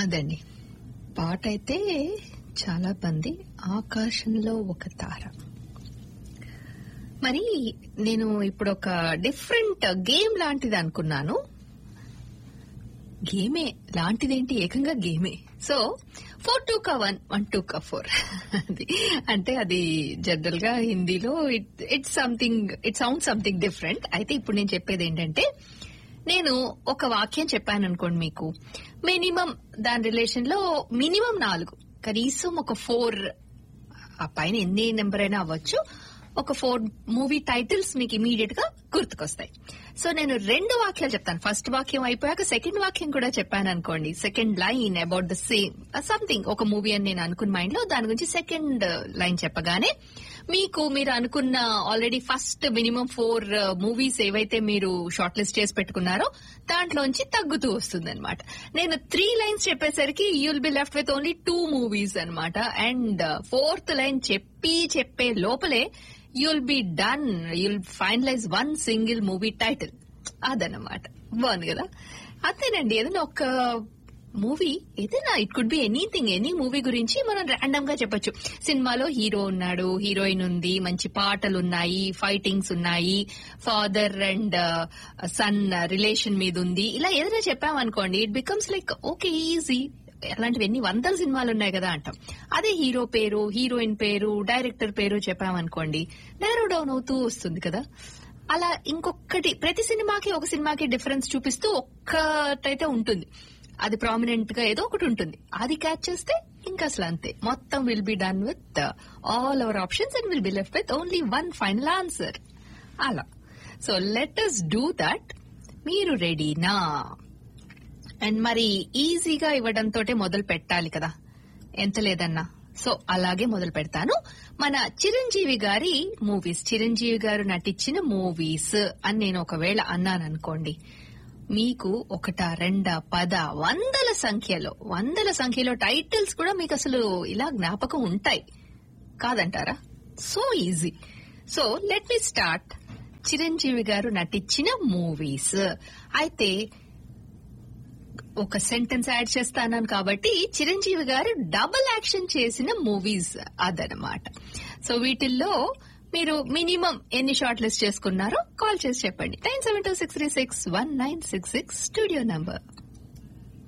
అదండి పాట అయితే చాలా మంది ఆకాశంలో ఒక తార మరి నేను ఇప్పుడు ఒక డిఫరెంట్ గేమ్ లాంటిది అనుకున్నాను గేమే లాంటిదేంటి ఏకంగా గేమే సో ఫోర్ టూ కా వన్ వన్ టూ కా ఫోర్ అది అంటే అది జనరల్ గా హిందీలో it it's something it sound something different అయితే ఇప్పుడు నేను చెప్పేది ఏంటంటే నేను ఒక వాక్యం చెప్పాను అనుకోండి మీకు మినిమం దాని రిలేషన్ లో మినిమం నాలుగు కనీసం ఒక ఫోర్ ఆ పైన ఎన్ని నెంబర్ అయినా అవ్వచ్చు ఒక ఫోర్ మూవీ టైటిల్స్ మీకు ఇమీడియట్ గా గుర్తుకొస్తాయి సో నేను రెండు వాక్యాలు చెప్తాను ఫస్ట్ వాక్యం అయిపోయాక సెకండ్ వాక్యం కూడా చెప్పాను అనుకోండి second line about the same something ఒక మూవీ అని నేను అనుకున్న మైండ్ లో దాని గురించి సెకండ్ లైన్ చెప్పగానే మీకు మీరు అనుకున్న already first minimum four movies ఏవైతే మీరు షార్ట్ లిస్ట్ చేసి పెట్టుకున్నారో దాంట్లోంచి తగ్గుతూ వస్తుంది అనమాట నేను త్రీ లైన్స్ చెప్పేసరికి you'll be left with only two movies అనమాట అండ్ ఫోర్త్ లైన్ చెప్పి చెప్పే లోపలే you'll be done you'll finalize one single movie title అదన్నమాట బాగుంది కదా అంతేనండి ఏదైనా ఒక మూవీ ఏదైనా it could be anything any movie గురించి మనం ర్యాండమ్ గా చెప్పొచ్చు సినిమాలో హీరో ఉన్నాడు హీరోయిన్ ఉంది మంచి పాటలు ఉన్నాయి ఫైటింగ్స్ ఉన్నాయి ఫాదర్ అండ్ సన్ రిలేషన్ మీద ఉంది ఇలా ఏదైనా చెప్పామనుకోండి it becomes like okay easy అలాంటివి ఎన్ని వందల సినిమాలు ఉన్నాయి కదా అంటాం అదే హీరో పేరు హీరోయిన్ పేరు డైరెక్టర్ పేరు చెప్పామనుకోండి నేరో డౌన్ అవుతూ వస్తుంది కదా అలా ఇంకొకటి ప్రతి సినిమాకి ఒక సినిమాకి డిఫరెన్స్ చూపిస్తూ ఒక్కటైతే ఉంటుంది అది ప్రామినెంట్ గా ఏదో ఒకటి ఉంటుంది అది క్యాచ్ చేస్తే ఇంకా అసలు అంతే మొత్తం will be done with all our options and will be left with only one final answer అలా so let us do that మీరు రెడీనా అండ్ మరి ఈజీగా ఇవ్వడంతో మొదలు పెట్టాలి కదా ఎంత లేదన్నా సో అలాగే మొదలు పెడతాను మన చిరంజీవి గారి మూవీస్ చిరంజీవి గారు నటించిన మూవీస్ అని నేను ఒకవేళ అన్నాను అనుకోండి మీకు ఒకట రెండ పద వందల సంఖ్యలో వందల సంఖ్యలో టైటిల్స్ కూడా మీకు అసలు ఇలా జ్ఞాపకం ఉంటాయి కాదంటారా so easy so let me start Chiranjeevi garu నటించిన మూవీస్ అయితే ఒక సెంటెన్స్ యాడ్ చేస్తాను కాబట్టి చిరంజీవి గారు డబుల్ యాక్షన్ చేసిన మూవీస్ అదనమాట సో వీటిల్లో మీరు మినిమం ఎన్ని షార్ట్ లిస్ట్ చేసుకున్నారో కాల్ చేసి చెప్పండి nine seven two six three six one nine six six studio number